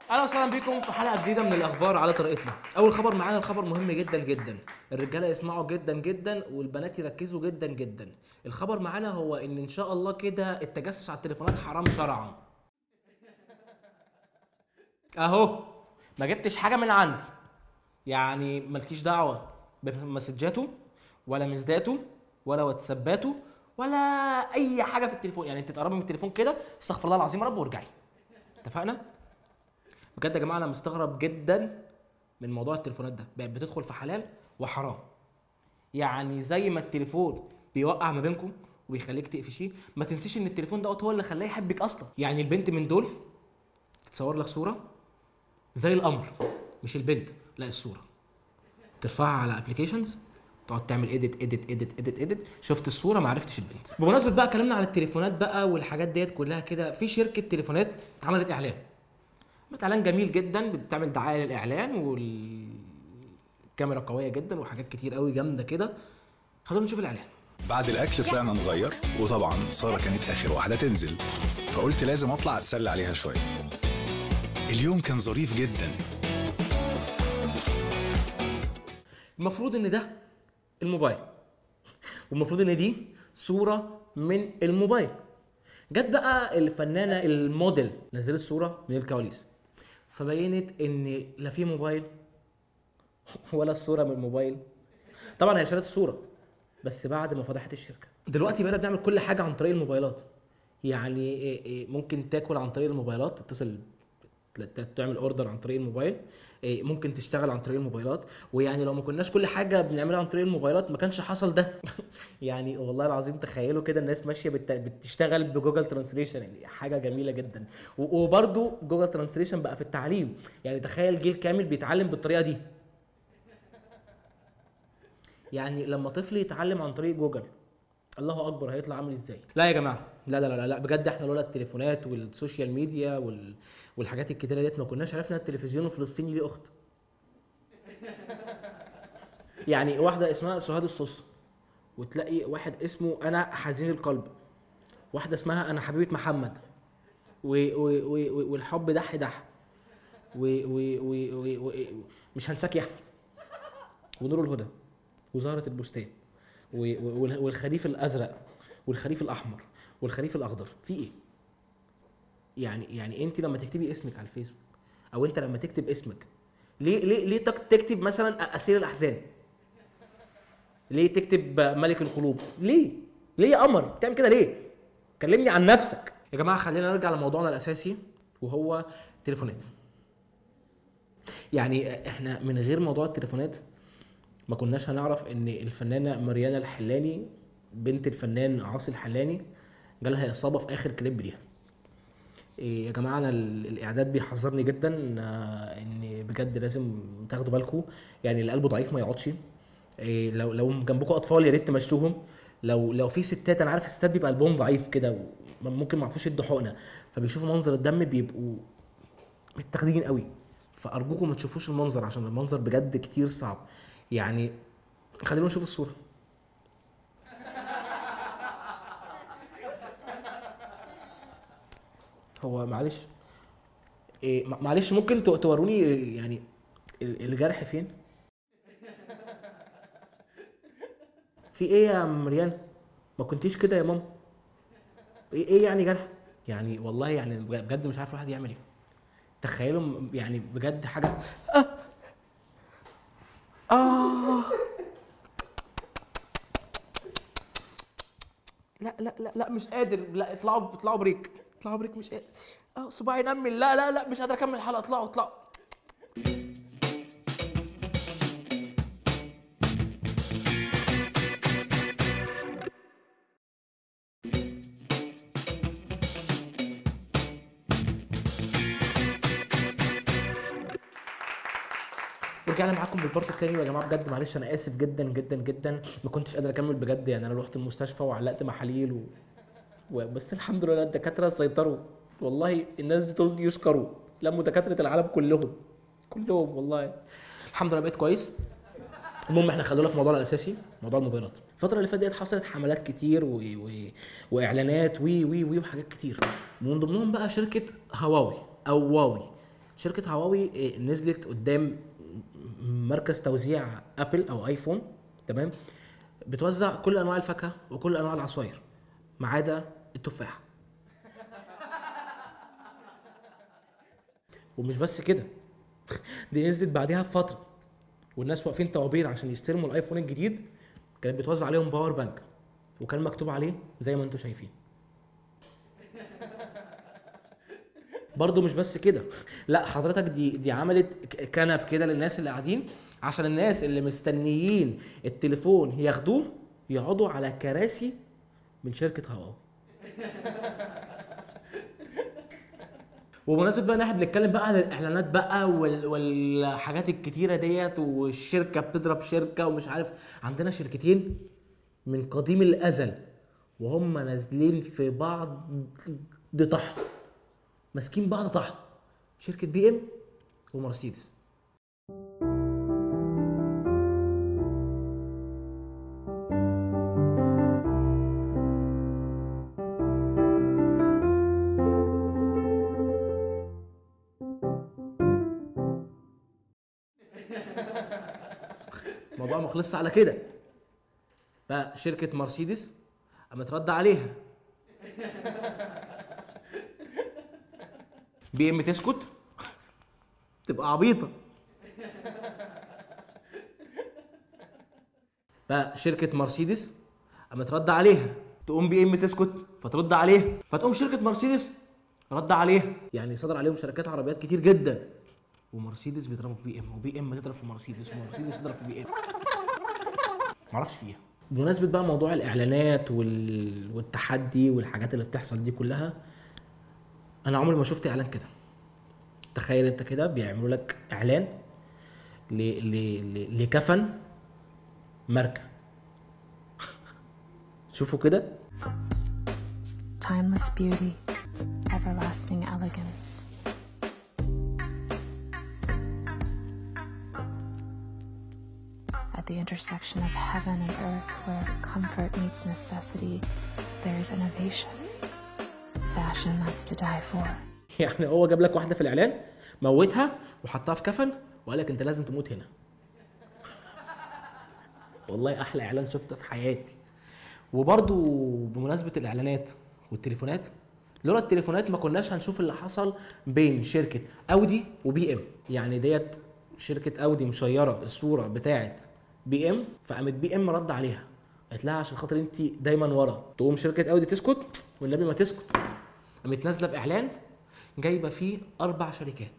اهلا وسهلا بيكم في حلقه جديده من الاخبار على طريقتنا اول خبر معانا الخبر مهم جدا جدا الرجاله يسمعوا جدا جدا والبنات يركزوا جدا جدا الخبر معانا هو ان ان شاء الله كده التجسس على التليفونات حرام شرعا اهو ما جبتش حاجه من عندي يعني مالكيش دعوه بمسجاته ولا مزداته ولا واتساباته ولا اي حاجه في التليفون يعني انت تقربي من التليفون كده استغفر الله العظيم يا رب وارجعي اتفقنا بجد يا جماعه انا مستغرب جدا من موضوع التليفونات ده بقت بتدخل في حلال وحرام يعني زي ما التليفون بيوقع ما بينكم وبيخليك تقفشيه ما تنسيش ان التليفون دوت هو اللي خلاه يحبك اصلا يعني البنت من دول تتصور لك صوره زي القمر مش البنت لا الصوره ترفعها على ابلكيشنز تقعد تعمل اديت اديت اديت اديت اديت شفت الصوره ما عرفتش البنت بمناسبه بقى كلامنا على التليفونات بقى والحاجات ديت كلها كده في شركه تليفونات عملت اعلان عملت اعلان جميل جدا بتعمل دعايه للاعلان والكاميرا قويه جدا وحاجات كتير قوي جامده كده خلونا نشوف الاعلان بعد الاكل طلعنا نغير وطبعا ساره كانت اخر واحده تنزل فقلت لازم اطلع اتسلى عليها شويه اليوم كان ظريف جدا المفروض ان ده الموبايل والمفروض ان دي صوره من الموبايل جت بقى الفنانه الموديل نزلت صوره من الكواليس فبينت ان لا في موبايل ولا الصوره من الموبايل طبعا هي شالت الصوره بس بعد ما فضحت الشركه دلوقتي بقينا بنعمل كل حاجه عن طريق الموبايلات يعني إيه إيه ممكن تاكل عن طريق الموبايلات تتصل ت- تعمل اوردر عن طريق الموبايل إيه، ممكن تشتغل عن طريق الموبايلات ويعني لو ما كناش كل حاجه بنعملها عن طريق الموبايلات ما كانش حصل ده يعني والله العظيم تخيلوا كده الناس ماشيه بت... بتشتغل بجوجل ترانسليشن يعني حاجه جميله جدا و- وبرده جوجل ترانسليشن بقى في التعليم يعني تخيل جيل كامل بيتعلم بالطريقه دي يعني لما طفل يتعلم عن طريق جوجل الله اكبر هيطلع عامل ازاي لا يا جماعه لا لا لا لا بجد احنا لولا التليفونات والسوشيال ميديا وال... والحاجات الكتيره ديت ما كناش عرفنا التلفزيون الفلسطيني ليه اخت يعني واحده اسمها سهاد الصوص وتلاقي واحد اسمه انا حزين القلب واحده اسمها انا حبيبه محمد و... و... و... و... والحب دح دح و... و... و... و... و... مش هنساك يا احمد ونور الهدى وزهره البستان و- و- وال- والخريف الازرق والخريف الاحمر والخريف الاخضر في ايه يعني يعني انت لما تكتبي اسمك على الفيسبوك او انت لما تكتب اسمك ليه ليه ليه تك- تكتب مثلا اسير الاحزان ليه تكتب ملك القلوب ليه ليه يا قمر بتعمل كده ليه كلمني عن نفسك يا جماعه خلينا نرجع لموضوعنا الاساسي وهو التليفونات يعني احنا من غير موضوع التليفونات ما كناش هنعرف ان الفنانه مريانا الحلاني بنت الفنان عاصي الحلاني جالها اصابه في اخر كليب ليها إيه يا جماعه انا ال- الاعداد بيحذرني جدا آه، ان بجد لازم تاخدوا بالكم يعني اللي قلبه ضعيف ما يقعدش إيه لو لو جنبكم اطفال يا ريت تمشوهم لو لو في ستات انا عارف الستات بيبقى قلبهم ضعيف كده وممكن ما يعرفوش يدوا حقنه فبيشوفوا منظر الدم بيبقوا متاخدين قوي فارجوكم ما تشوفوش المنظر عشان المنظر بجد كتير صعب يعني خلينا نشوف الصوره هو معلش إيه مع- معلش ممكن تو- توروني يعني ال- الجرح فين في ايه يا مريان ما كنتيش كده يا ماما ايه إيه يعني جرح يعني والله يعني بجد مش عارف الواحد يعمل ايه تخيلوا م- يعني بجد حاجه آه. آه. لا لا لا لا مش قادر لا اطلعوا اطلعوا بريك اطلعوا بريك مش قادر اه صباعي نمل لا لا لا مش قادر اكمل الحلقه اطلعوا اطلعوا ورجعنا معاكم بالبارت التاني يا جماعه بجد معلش انا اسف جدا جدا جدا ما كنتش قادر اكمل بجد يعني انا رحت المستشفى وعلقت محاليل و... و... بس الحمد لله الدكاتره سيطروا والله الناس دي دول يشكروا لموا دكاتره العالم كلهم كلهم والله الحمد لله بقيت كويس المهم احنا خلونا في موضوعنا الاساسي موضوع الموبايلات الفتره اللي فاتت ديت حصلت حملات كتير و... و... واعلانات وي وي وي وحاجات كتير من ضمنهم بقى شركه هواوي او واوي شركه هواوي إيه، نزلت قدام مركز توزيع ابل او ايفون تمام بتوزع كل انواع الفاكهه وكل انواع العصاير ما عدا التفاح ومش بس كده دي نزلت بعدها بفتره والناس واقفين طوابير عشان يستلموا الايفون الجديد كانت بتوزع عليهم باور بانك وكان مكتوب عليه زي ما انتم شايفين برضه مش بس كده لا حضرتك دي دي عملت ك- كنب كده للناس اللي قاعدين عشان الناس اللي مستنيين التليفون ياخدوه يقعدوا على كراسي من شركه هواوي وبمناسبة بقى ان احنا بنتكلم بقى عن الاعلانات بقى وال- والحاجات الكتيرة ديت والشركة بتضرب شركة ومش عارف عندنا شركتين من قديم الازل وهم نازلين في بعض طحن ماسكين بعض طحن شركة بي ام ومرسيدس الموضوع ما خلصش على كده فشركة مرسيدس قامت رد عليها بي ام تسكت تبقى عبيطة فشركة مرسيدس قامت رد عليها تقوم بي ام تسكت فترد عليها فتقوم شركة مرسيدس رد عليها يعني صدر عليهم شركات عربيات كتير جدا ومرسيدس بيضربوا في بي ام وبي ام تضرب في مرسيدس ومرسيدس تضرب في بي ام معرفش فيها بمناسبة بقى موضوع الإعلانات وال... والتحدي والحاجات اللي بتحصل دي كلها أنا عمري ما شفت إعلان كده تخيل أنت كده بيعملوا لك إعلان ل... ل... ل... لكفن ماركة شوفوا كده timeless beauty, everlasting elegance. At the intersection of heaven and earth, where comfort meets necessity, there is innovation. Fashion that's to die for. يعني هو جاب لك واحدة في الإعلان موتها وحطها في كفن وقال لك أنت لازم تموت هنا والله أحلى إعلان شفته في حياتي وبرضو بمناسبة الإعلانات والتليفونات لولا التليفونات ما كناش هنشوف اللي حصل بين شركة أودي وبي إم يعني ديت شركة أودي مشيرة الصورة بتاعت بي إم فقامت بي إم رد عليها قالت لها عشان خاطر أنت دايما ورا تقوم شركة أودي تسكت والنبي ما تسكت قامت نازلة بإعلان جايبة فيه أربع شركات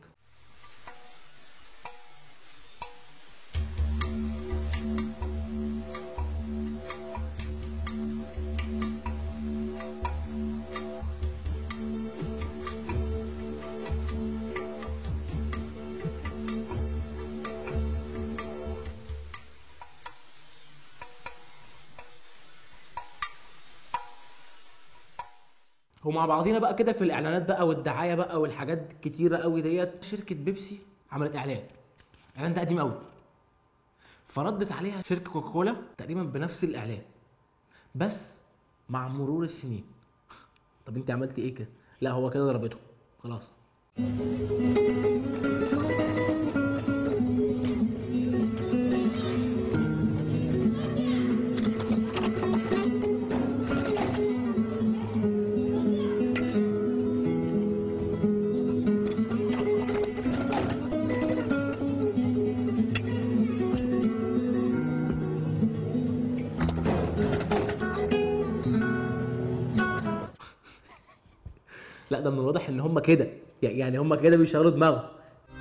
ومع بعضينا بقى كده في الاعلانات بقى والدعايه بقى والحاجات كتيره قوي ديت شركه بيبسي عملت اعلان الاعلان ده قديم قوي فردت عليها شركه كوكاكولا تقريبا بنفس الاعلان بس مع مرور السنين طب انت عملتي ايه كده لا هو كده ضربته خلاص لا ده من الواضح ان هم كده يعني هم كده بيشغلوا دماغهم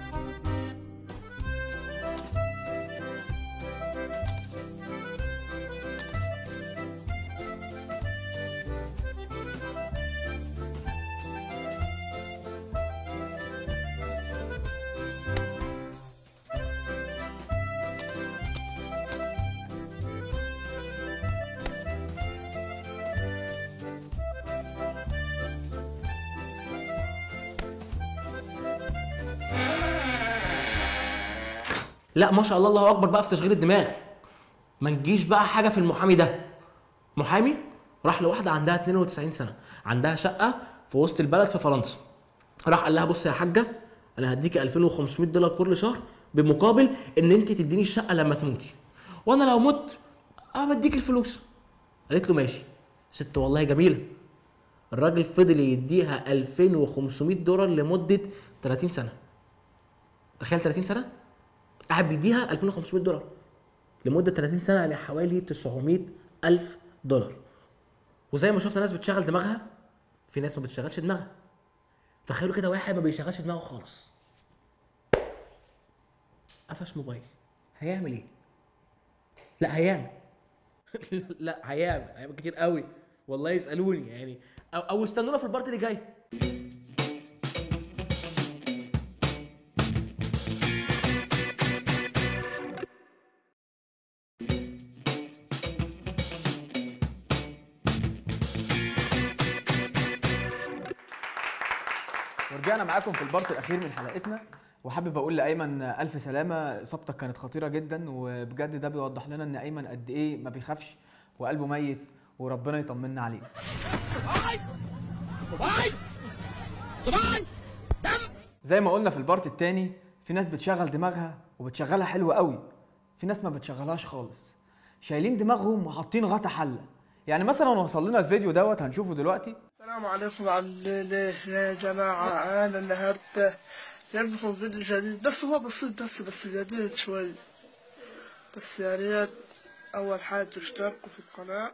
لا ما شاء الله الله اكبر بقى في تشغيل الدماغ ما نجيش بقى حاجه في المحامي ده محامي راح لواحده عندها 92 سنه عندها شقه في وسط البلد في فرنسا راح قال لها بص يا حاجه انا هديكي 2500 دولار كل شهر بمقابل ان انت تديني الشقه لما تموتي وانا لو مت انا بديك الفلوس قالت له ماشي ست والله جميله الراجل فضل يديها 2500 دولار لمده 30 سنه تخيل 30 سنه قاعد بيديها 2500 دولار لمده 30 سنه يعني حوالي 900 الف دولار وزي ما شفنا ناس بتشغل دماغها في ناس ما بتشغلش دماغها تخيلوا كده واحد ما بيشغلش دماغه خالص قفش موبايل هيعمل ايه لا هيعمل لا هيعمل هيعمل كتير قوي والله يسالوني يعني او, أو استنونا في البارت اللي جاي ورجعنا معاكم في البارت الاخير من حلقتنا وحابب اقول لايمن الف سلامه اصابتك كانت خطيره جدا وبجد ده بيوضح لنا ان ايمن قد ايه ما بيخافش وقلبه ميت وربنا يطمنا عليه زي ما قلنا في البارت التاني في ناس بتشغل دماغها وبتشغلها حلوة قوي في ناس ما بتشغلهاش خالص شايلين دماغهم وحاطين غطا حله يعني مثلا وصل لنا الفيديو دوت هنشوفه دلوقتي السلام عليكم عاملين ايه يا جماعة أنا النهاردة جايبكم فيديو جديد بس هو بسيط بس بس جديد شوي بس يا ريت أول حاجة تشتركوا في القناة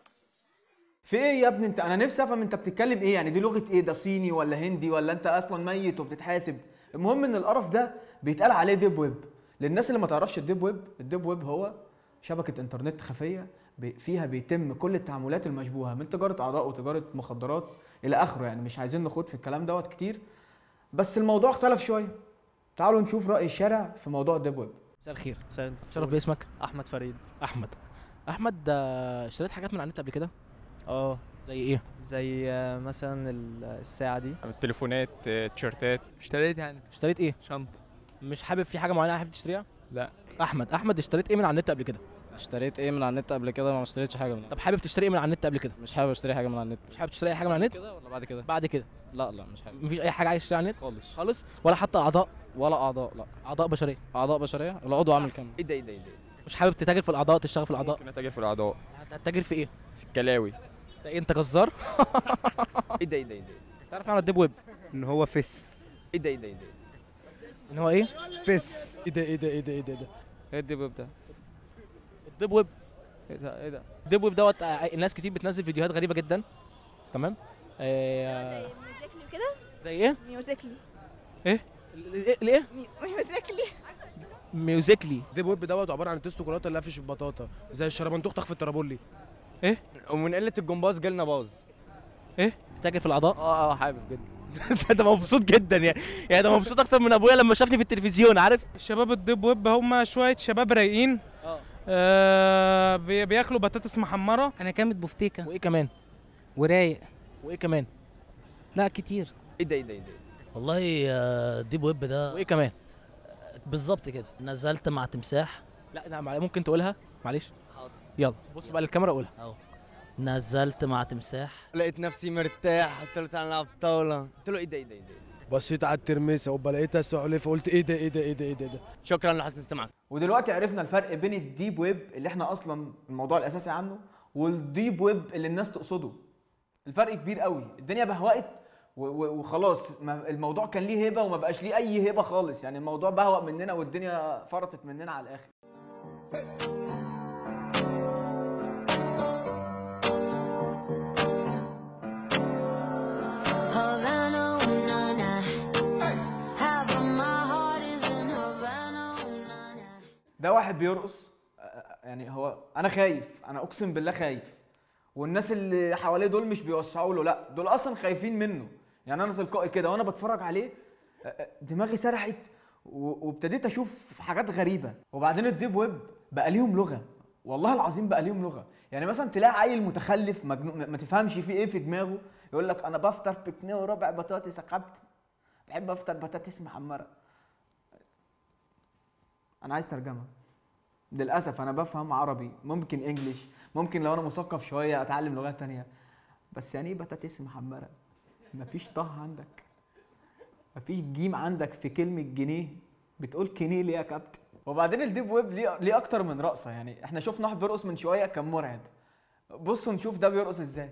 في ايه يا ابني انت انا نفسي افهم انت بتتكلم ايه يعني دي لغه ايه ده صيني ولا هندي ولا انت اصلا ميت وبتتحاسب المهم ان القرف ده بيتقال عليه ديب ويب للناس اللي ما تعرفش الديب ويب الديب ويب هو شبكه انترنت خفيه بي- فيها بيتم كل التعاملات المشبوهه من تجاره اعضاء وتجاره مخدرات الى اخره يعني مش عايزين نخوض في الكلام دوت كتير بس الموضوع اختلف شويه تعالوا نشوف راي الشارع في موضوع الديب ويب مساء الخير مساء شرف باسمك احمد فريد احمد احمد آه، اشتريت حاجات من على النت قبل كده اه زي ايه زي آه، مثلا ال- الساعه دي التليفونات آه، تيشيرتات اشتريت يعني اشتريت ايه شنطة مش حابب في حاجه معينه حابب تشتريها لا احمد احمد اشتريت ايه من على النت قبل كده اشتريت ايه من على النت قبل كده ما اشتريتش حاجه من طب حابب تشتري ايه من على النت قبل كده مش حابب اشتري حاجه من على النت مش حابب تشتري اي حاجه من على النت كده ولا بعد كده بعد كده لا لا مش حابب مفيش اي حاجه عايز تشتري على النت خالص خالص ولا حتى اعضاء ولا اعضاء لا اعضاء بشريه اعضاء بشريه العضو عامل كام ايه ده ايه ده ايه ده مش حابب تتاجر في الاعضاء تشتغل في الاعضاء ممكن اتاجر في الاعضاء هتتاجر في ايه في الكلاوي ده إيه، انت جزار ايه ده ايه ده ايه ده تعرف عن الديب ويب ان هو فس ايه ده ايه ده ايه ده ان هو ايه فس ايه ده ايه ده ايه ده ايه ده, إيه ده؟ ايه الديب ويب ده الديب ويب ايه ده ايه ده الديب ويب دوت آه، الناس كتير بتنزل فيديوهات غريبه جدا تمام آه ميوزيكلي وكده زي ايه ميوزيكلي ال- ال- الايه ميوزيكلي ميوزيكلي ديب ويب دوت عباره عن تيست شوكولاته اللي قافش البطاطا زي الشربنتوخ تخفي الترابولي ومن قله الجمباز جالنا باظ تتاجر في الاعضاء اه اه حابب جدا انت مبسوط جدا يعني يعني ده مبسوط اكتر من ابويا لما شافني في التلفزيون عارف شباب الديب ويب هم شويه شباب رايقين اه آه بي- بياكلوا بطاطس محمره انا كامت بفتيكه وايه كمان ورايق وايه كمان لا كتير ايه ده ايه ده ايه ده والله آه، ديب ويب ده وايه كمان بالظبط كده نزلت مع تمساح لا لا معلش، ممكن تقولها معلش يلا بص بقى للكاميرا قولها اهو نزلت مع تمساح لقيت نفسي مرتاح قلت له تعالى نلعب طاوله قلت له ايه ده ايه ده ايه ده بصيت على الترميسه وبقى لقيتها سعلفه قلت ايه ده ايه ده ايه ده ايه ده, إيه ده؟ شكرا لحسن استماعك ودلوقتي عرفنا الفرق بين الديب ويب اللي احنا اصلا الموضوع الاساسي عنه والديب ويب اللي الناس تقصده الفرق كبير قوي الدنيا بهوقت و- و- وخلاص ما- الموضوع كان ليه هيبه وما بقاش ليه اي هيبه خالص يعني الموضوع بهوأ مننا والدنيا فرطت مننا على الاخر ده واحد بيرقص آه، يعني هو انا خايف انا اقسم بالله خايف والناس اللي حواليه دول مش بيوسعوا له لا دول اصلا خايفين منه يعني انا تلقائي كده وانا بتفرج عليه آه، آه، دماغي سرحت و- وابتديت اشوف حاجات غريبه وبعدين الديب ويب بقى ليهم لغه والله العظيم بقى ليهم لغه يعني مثلا تلاقي عيل متخلف مجنون ما- ما تفهمش فيه ايه في دماغه يقول لك انا بفطر بكنيه وربع بطاطس يا كابتن بحب افطر بطاطس محمره انا عايز ترجمه للاسف انا بفهم عربي ممكن انجليش ممكن لو انا مثقف شويه اتعلم لغات تانية بس يعني ايه بطاطس محمره مفيش طه عندك مفيش جيم عندك في كلمه جنيه بتقول كنيه ليه يا كابتن وبعدين الديب ويب ليه ليه اكتر من رقصه يعني احنا شفنا واحد بيرقص من شويه كان مرعب بصوا نشوف ده بيرقص ازاي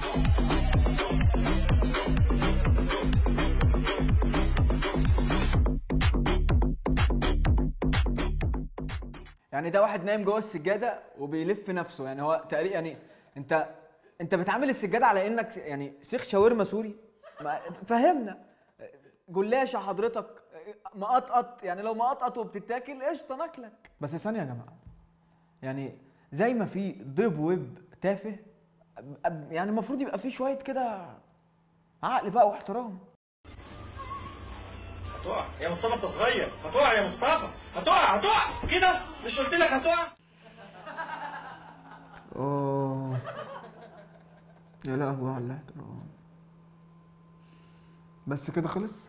يعني ده واحد نايم جوه السجاده وبيلف نفسه يعني هو تقريبا يعني انت انت بتعامل السجاده على انك يعني سيخ شاورما سوري ما- فهمنا جلاشه حضرتك مقطقط يعني لو مقطقط وبتتاكل قشطه ناكلك بس ثانيه يا جماعه يعني زي ما في ضيب ويب تافه أب- يعني المفروض يبقى في شويه كده عقل بقى واحترام هتقع يا مصطفى انت صغير هتقع يا مصطفى هتقع هتقع كده مش قلت لك هتقع اوه يا لهوي على الاحترام بس كده خلص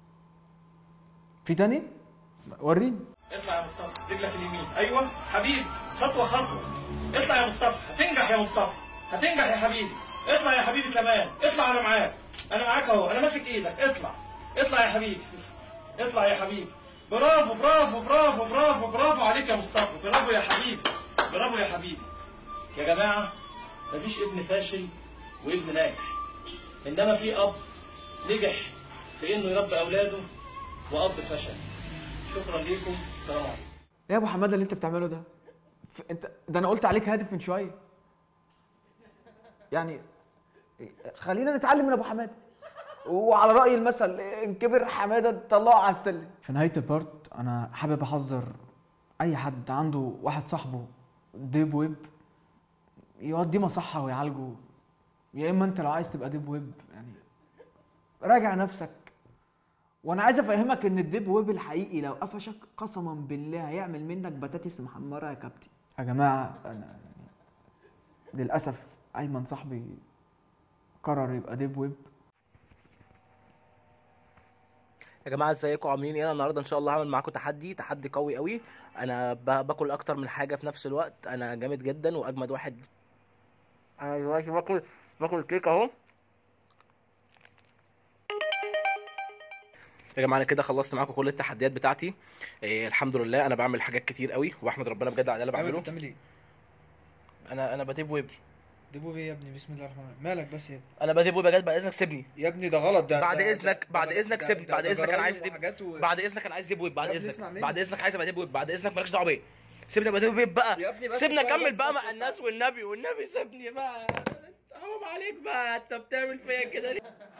في تاني وريني اطلع يا مصطفى رجلك اليمين ايوه حبيبي خطوه خطوه اطلع يا مصطفى هتنجح يا مصطفى هتنجح يا حبيبي اطلع يا حبيبي كمان اطلع انا معاك انا معاك اهو انا ماسك ايدك اطلع اطلع يا حبيبي اطلع يا حبيبي برافو برافو برافو برافو برافو عليك يا مصطفى برافو يا حبيبي برافو يا حبيبي يا جماعه مفيش ابن فاشل وابن ناجح انما في اب نجح في انه يربي اولاده واب فشل شكرا ليكم سلام عليكم ايه يا ابو حماده اللي انت بتعمله ده ف- انت ده انا قلت عليك هادف من شويه يعني خلينا نتعلم من ابو حماده وعلى راي المثل ان كبر حماده طلعه على السلم في نهايه البارت انا حابب احذر اي حد عنده واحد صاحبه ديب ويب يوديه مصحه ويعالجه يا اما انت لو عايز تبقى ديب ويب يعني راجع نفسك وانا عايز افهمك ان الديب ويب الحقيقي لو قفشك قسما بالله هيعمل منك بطاطس محمره يا كابتن يا جماعه انا يعني للاسف ايمن صاحبي قرر يبقى ديب ويب يا جماعه ازيكم عاملين ايه انا النهارده ان شاء الله هعمل معاكم تحدي تحدي قوي قوي انا ب- باكل اكتر من حاجه في نفس الوقت انا جامد جدا واجمد واحد انا دلوقتي باكل باكل كيك اهو يا جماعه انا كده خلصت معاكم كل التحديات بتاعتي إيه الحمد لله انا بعمل حاجات كتير قوي واحمد ربنا بجد على اللي انا بعمله بتعمل ايه؟ انا انا بديب ويب ديبو ايه يا ابني بسم الله الرحمن الرحيم مالك بس يا ابني انا بديب ويب بجد بعد اذنك سيبني يا ابني ده غلط ده بعد ده- اذنك ده- بعد ده- اذنك ده- سيبني ده- بعد ده اذنك انا جرايم عايز ديب وحاجات و- بعد اذنك انا عايز ديب ويب بعد يا ابني اذنك اسمع مني. بعد اذنك عايز ابقى ديب ويب بعد اذنك مالكش دعوه بيا سيبني ابقى ديب ويب بقى يا ابني بس سيبني كفاية اكمل بس- بقى بس- مع بس- الناس والنبي والنبي سيبني بقى حرام عليك بقى انت بتعمل فيا كده ليه